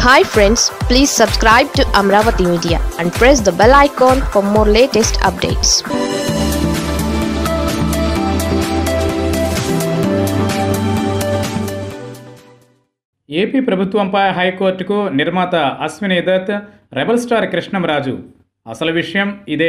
hi friends please subscribe to Amaravati media and press the bell icon for more latest updates AP ప్రభుత్వంపై హైకోర్టుకు నిర్మాత Ashwini Dutt rebel star Krishnamraju అసలు విషయం ఇదే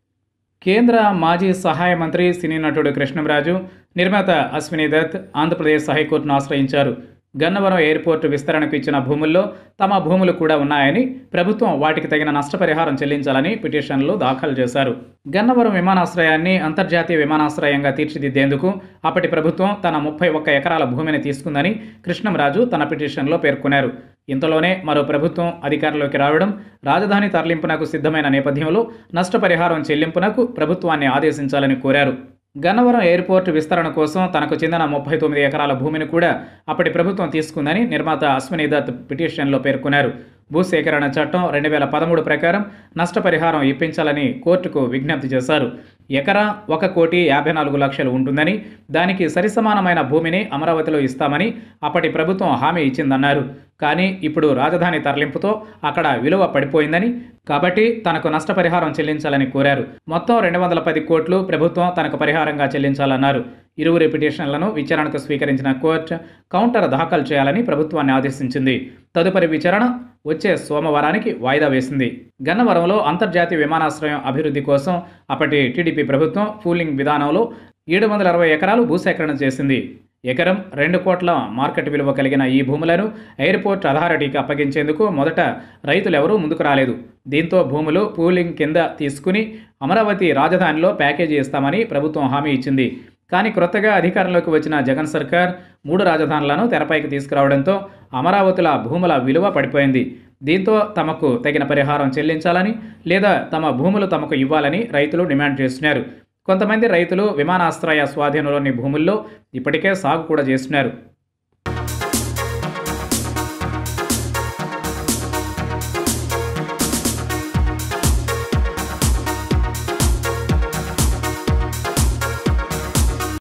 కేంద్ర మాజీ సహాయ మంత్రి సినీ నటుడు కృష్ణంరాజు నిర్మాత అశ్విని దత్ ఆంధ్రప్రదేశ్ హైకోర్టును ఆశ్రయించారు గన్నవరం ఎయిర్పోర్టు విస్తరణకు ఇచ్చిన భూముల్లో తమ భూములు కూడా ఉన్నాయని ప్రభుత్వం వాటికి తగిన నష్టపరిహారం చెల్లించాలని పిటిషన్లు దాఖలు చేశారు గన్నవరం విమానాశ్రయాన్ని అంతర్జాతీయ విమానాశ్రయంగా తీర్చిదిద్దేందుకు అప్పటి ప్రభుత్వం తన ముప్పై ఒక్క ఎకరాల భూమిని తీసుకుందని కృష్ణంరాజు తన పిటిషన్లో పేర్కొన్నారు ఇంతలోనే మరో ప్రభుత్వం అధికారంలోకి రావడం రాజధాని తరలింపునకు సిద్ధమైన నేపథ్యంలో నష్టపరిహారం చెల్లింపునకు ప్రభుత్వాన్ని ఆదేశించాలని కోరారు గన్నవరం ఎయిర్పోర్టు విస్తరణ కోసం తనకు చెందిన ముప్పై తొమ్మిది ఎకరాల భూమిని కూడా అప్పటి ప్రభుత్వం తీసుకుందని నిర్మాత అశ్విని దత్ పిటిషన్లో పేర్కొన్నారు భూసేకరణ చట్టం రెండు వేల పదమూడు ప్రకారం నష్టపరిహారం ఇప్పించాలని కోర్టుకు విజ్ఞప్తి చేశారు ఎకరా ఒక కోటి యాభై నాలుగు లక్షలు ఉంటుందని దానికి సరిసమానమైన భూమిని అమరావతిలో ఇస్తామని అప్పటి ప్రభుత్వం హామీ ఇచ్చిందన్నారు కానీ ఇప్పుడు రాజధాని తరలింపుతో అక్కడ విలువ పడిపోయిందని కాబట్టి తనకు నష్టపరిహారం చెల్లించాలని కోరారు మొత్తం రెండు వందల పది కోట్లు ప్రభుత్వం తనకు పరిహారంగా చెల్లించాలన్నారు ఇరువురి పిటిషన్లను విచారణకు స్వీకరించిన కోర్టు కౌంటర్ దాఖలు చేయాలని ప్రభుత్వాన్ని ఆదేశించింది తదుపరి విచారణ వచ్చే సోమవారానికి వాయిదా వేసింది గన్నవరంలో అంతర్జాతీయ విమానాశ్రయం అభివృద్ధి కోసం అప్పటి టీడీపీ ప్రభుత్వం పూలింగ్ విధానంలో ఏడు వందల అరవై ఎకరాలు భూసేకరణ చేసింది ఎకరం రెండు కోట్ల మార్కెట్ విలువ కలిగిన ఈ భూములను ఎయిర్పోర్ట్ అథారిటీకి అప్పగించేందుకు మొదట రైతులెవరూ ముందుకు రాలేదు దీంతో భూములు పూలింగ్ కింద తీసుకుని అమరావతి రాజధానిలో ప్యాకేజీ ఇస్తామని ప్రభుత్వం హామీ ఇచ్చింది కానీ క్రొత్తగా అధికారంలోకి వచ్చిన జగన్ సర్కార్ మూడు రాజధానులను తెరపైకి తీసుకురావడంతో అమరావతుల భూముల విలువ పడిపోయింది దీంతో తమకు తగిన పరిహారం చెల్లించాలని లేదా తమ భూములు తమకు ఇవ్వాలని రైతులు డిమాండ్ చేస్తున్నారు కొంతమంది రైతులు విమానాశ్రయ స్వాధీనంలోని భూముల్లో ఇప్పటికే సాగు కూడా చేస్తున్నారు